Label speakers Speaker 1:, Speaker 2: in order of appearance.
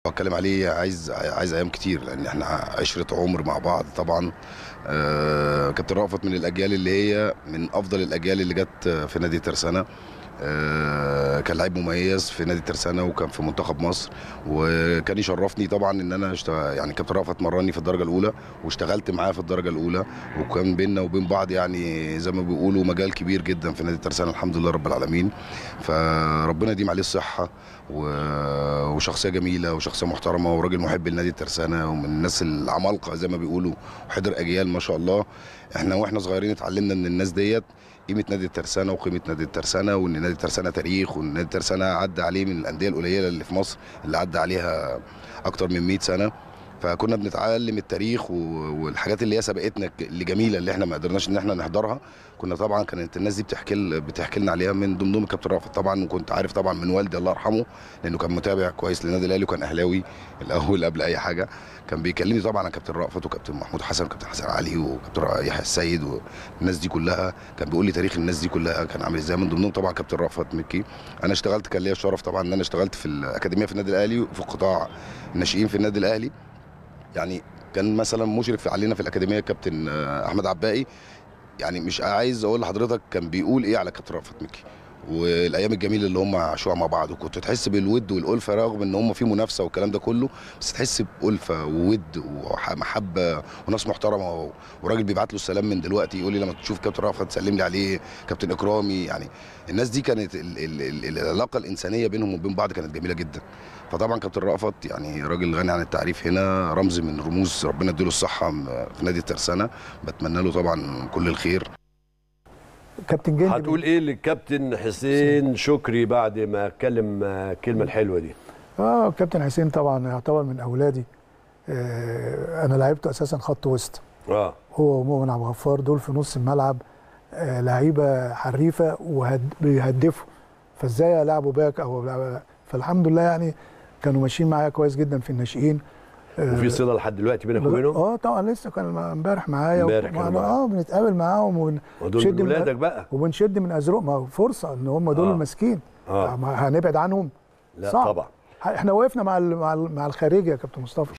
Speaker 1: اتكلم عليه عايز عايز ايام كتير لان احنا عشره عمر مع بعض طبعا آه، كابتن رأفت من الاجيال اللي هي من افضل الاجيال اللي جت في نادي ترسانه آه، كان لعيب مميز في نادي ترسانه وكان في منتخب مصر وكان يشرفني طبعا ان انا اشتغل يعني كابتن رأفت مرني في الدرجه الاولى واشتغلت معاه في الدرجه الاولى وكان بيننا وبين بعض يعني زي ما بيقولوا مجال كبير جدا في نادي ترسانه الحمد لله رب العالمين فربنا يديم عليه الصحه و- وشخصيه جميله وشخصيه محترمه وراجل محب لنادي الترسانه ومن الناس العمالقه زي ما بيقولوا وحضر اجيال ما شاء الله احنا واحنا صغيرين اتعلمنا من الناس ديت قيمه نادي الترسانه وقيمه نادي الترسانه وان نادي الترسانه تاريخ وان نادي الترسانه عدى عليه من الانديه القليله اللي في مصر اللي عدى عليها اكتر من 100 سنه فكنا بنتعلم التاريخ و- والحاجات اللي هي سبقتنا اللي جميله اللي احنا ما قدرناش ان احنا نحضرها كنا طبعا كانت الناس دي بتحكي ل- بتحكي لنا عليها من ضمنهم الكابتن رافت طبعا وكنت عارف طبعا من والدي الله يرحمه لانه كان متابع كويس للنادي الاهلي وكان اهلاوي الاول قبل اي حاجه كان بيكلمني طبعا عن كابتن رأفت وكابتن محمود حسن وكابتن حسن علي وكابتن يحيى السيد والناس دي كلها كان بيقول لي تاريخ الناس دي كلها كان عامل ازاي من ضمنهم طبعا كابتن رأفت مكي انا اشتغلت كان ليا الشرف طبعا ان انا اشتغلت في الاكاديميه في النادي الاهلي وفي قطاع الناشئين في النادي الاهلي يعني كان مثلا مشرف علينا في الاكاديميه كابتن آه، احمد عباقي يعني مش عايز اقول لحضرتك كان بيقول ايه على كابتن رأفت مكي والايام الجميله اللي هم عاشوها مع بعض وكنت تحس بالود والالفه رغم ان هم في منافسه والكلام ده كله بس تحس بالفه وود ومحبه وناس محترمه و- وراجل بيبعت له السلام من دلوقتي يقول لي لما تشوف كابتن رأفت تسلم لي عليه كابتن اكرامي يعني الناس دي كانت ال ال ال العلاقه الانسانيه بينهم وبين بعض كانت جميله جدا فطبعا كابتن رأفت يعني راجل غني عن التعريف هنا رمز من رموز ربنا يديله الصحه في نادي الترسانه بتمنى له طبعا كل الخير
Speaker 2: كابتن جندي
Speaker 3: هتقول ايه للكابتن حسين شكري بعد ما اتكلم آه، الكلمه الحلوه دي
Speaker 2: اه كابتن حسين طبعا يعتبر من اولادي آه انا لعبته اساسا خط وسط
Speaker 3: اه
Speaker 2: هو ومؤمن عبد الغفار دول في نص الملعب آه لعيبه حريفه وبيهدفوا فازاي العبوا باك او ألعب- فالحمد لله يعني كانوا ماشيين معايا كويس جدا في الناشئين آه،
Speaker 3: وفي صله لحد دلوقتي بينك وبينهم
Speaker 2: اه طبعا لسه كان امبارح معايا
Speaker 3: امبارح كانوا
Speaker 2: وأنا-
Speaker 3: معاك.
Speaker 2: اه بنتقابل معاهم ون-
Speaker 3: ودول
Speaker 2: شد من-
Speaker 3: ولادك بقى
Speaker 2: وبنشد من ازرق ما هو فرصه ان هم دول
Speaker 3: آه.
Speaker 2: الماسكين
Speaker 3: آه.
Speaker 2: ما هنبعد عنهم
Speaker 3: لا
Speaker 2: صعب.
Speaker 3: طبعا
Speaker 2: احنا وقفنا مع ال- مع ال- مع الخارجي يا كابتن مصطفى